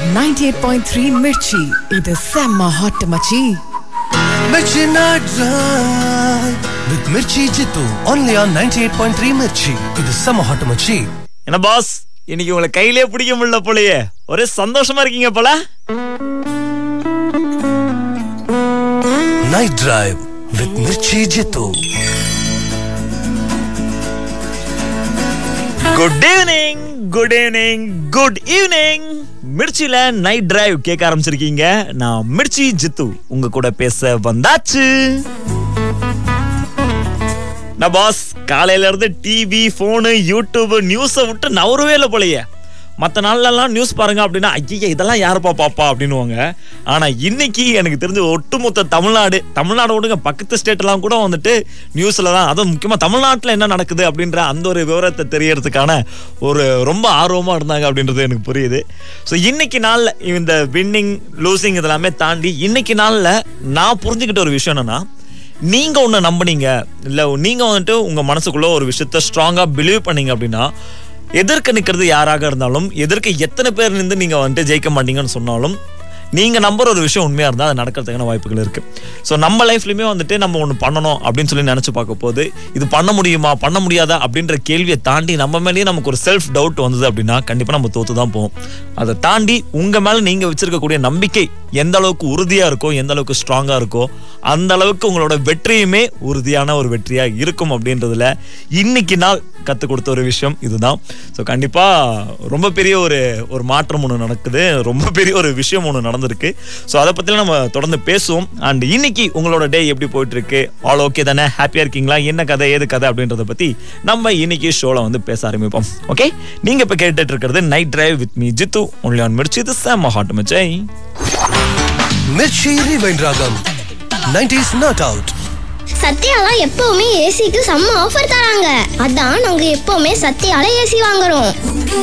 98.3 மிர்ச்சி இது செம்ம ஹாட் மச்சி Mirchi Night Drive with Mirchi Jitu only on 98.3 Mirchi. இது செம ஹாட் மச்சி என்ன பாஸ் இன்னைக்கு உங்களை கையிலே பிடிக்க முடியல போலயே ஒரே சந்தோஷமா இருக்கீங்க போல Night Drive with Mirchi Jitu. Good evening good evening good evening மிர்ச்சில நைட் டிரைவ் கேட்க ஆரம்பிச்சிருக்கீங்க நான் மிர்ச்சி ஜித்து உங்க கூட பேச வந்தாச்சு நான் பாஸ் காலையில இருந்து டிவி போனு யூடியூப் நியூஸை விட்டு நவரவே இல்லை போலயே மற்ற நாள்லலாம் நியூஸ் பாருங்க அப்படின்னா ஐயா இதெல்லாம் யாருப்பா பாப்பா அப்படின்னுவாங்க ஆனா இன்னைக்கு எனக்கு தெரிஞ்ச ஒட்டுமொத்த தமிழ்நாடு தமிழ்நாடு விடுங்க பக்கத்து ஸ்டேட்லாம் கூட வந்துட்டு நியூஸ்ல தான் அதுவும் முக்கியமா தமிழ்நாட்டில் என்ன நடக்குது அப்படின்ற அந்த ஒரு விவரத்தை தெரியறதுக்கான ஒரு ரொம்ப ஆர்வமா இருந்தாங்க அப்படின்றது எனக்கு புரியுது ஸோ இன்னைக்கு நாள்ல இந்த வின்னிங் லூசிங் இதெல்லாமே தாண்டி இன்னைக்கு நாள்ல நான் புரிஞ்சுக்கிட்ட ஒரு விஷயம் என்னன்னா நீங்க ஒண்ணு நம்புனீங்க இல்ல நீங்க வந்துட்டு உங்க மனசுக்குள்ள ஒரு விஷயத்த ஸ்ட்ராங்கா பிலீவ் பண்ணீங்க அப்படின்னா எதிர்க்க நிக்கிறது யாராக இருந்தாலும் எதிர்க்க எத்தனை பேர் நின்று நீங்க வந்துட்டு ஜெயிக்க மாட்டீங்கன்னு சொன்னாலும் நீங்க நம்புற ஒரு விஷயம் உண்மையா இருந்தா அது நடக்கிறதுக்கான வாய்ப்புகள் இருக்கு ஸோ நம்ம லைஃப்லயுமே வந்துட்டு நம்ம ஒன்று பண்ணணும் அப்படின்னு சொல்லி நினைச்சு பார்க்க போது இது பண்ண முடியுமா பண்ண முடியாதா அப்படின்ற கேள்வியை தாண்டி நம்ம மேலேயே நமக்கு ஒரு செல்ஃப் டவுட் வந்தது அப்படின்னா கண்டிப்பா நம்ம தோத்து தான் போவோம் அதை தாண்டி உங்க மேல நீங்க வச்சிருக்கக்கூடிய நம்பிக்கை எந்த அளவுக்கு உறுதியா இருக்கோ எந்த அளவுக்கு ஸ்ட்ராங்கா இருக்கோ அந்த அளவுக்கு உங்களோட வெற்றியுமே உறுதியான ஒரு வெற்றியா இருக்கும் அப்படின்றதுல இன்னைக்கு நாள் கற்றுக் கொடுத்த ஒரு விஷயம் இதுதான் ஸோ கண்டிப்பா ரொம்ப பெரிய ஒரு ஒரு மாற்றம் ஒன்று நடக்குது ரொம்ப பெரிய ஒரு விஷயம் ஒன்று நடந்திருக்கு ஸோ அதை பற்றிலாம் நம்ம தொடர்ந்து பேசுவோம் அண்ட் இன்னைக்கு உங்களோட டே எப்படி போயிட்டு இருக்கு ஆல் ஓகே தானே ஹாப்பியா இருக்கீங்களா என்ன கதை ஏது கதை அப்படின்றத பத்தி நம்ம இன்னைக்கு ஷோல வந்து பேச ஆரம்பிப்போம் ஓகே நீங்க இப்ப கேட்டுட்டு இருக்கிறது night drive with me Jitu only on Mirchi இது செம்ம ஹாட் மச்சை Mirchi Rewind Ragam. 90s Not Out. சத்யாலாம் எப்பவுமே ஏசிக்கு செம்ம ஆஃபர் தராங்க அதான் நாங்க எப்பவுமே சத்யால ஏசி வாங்குறோம்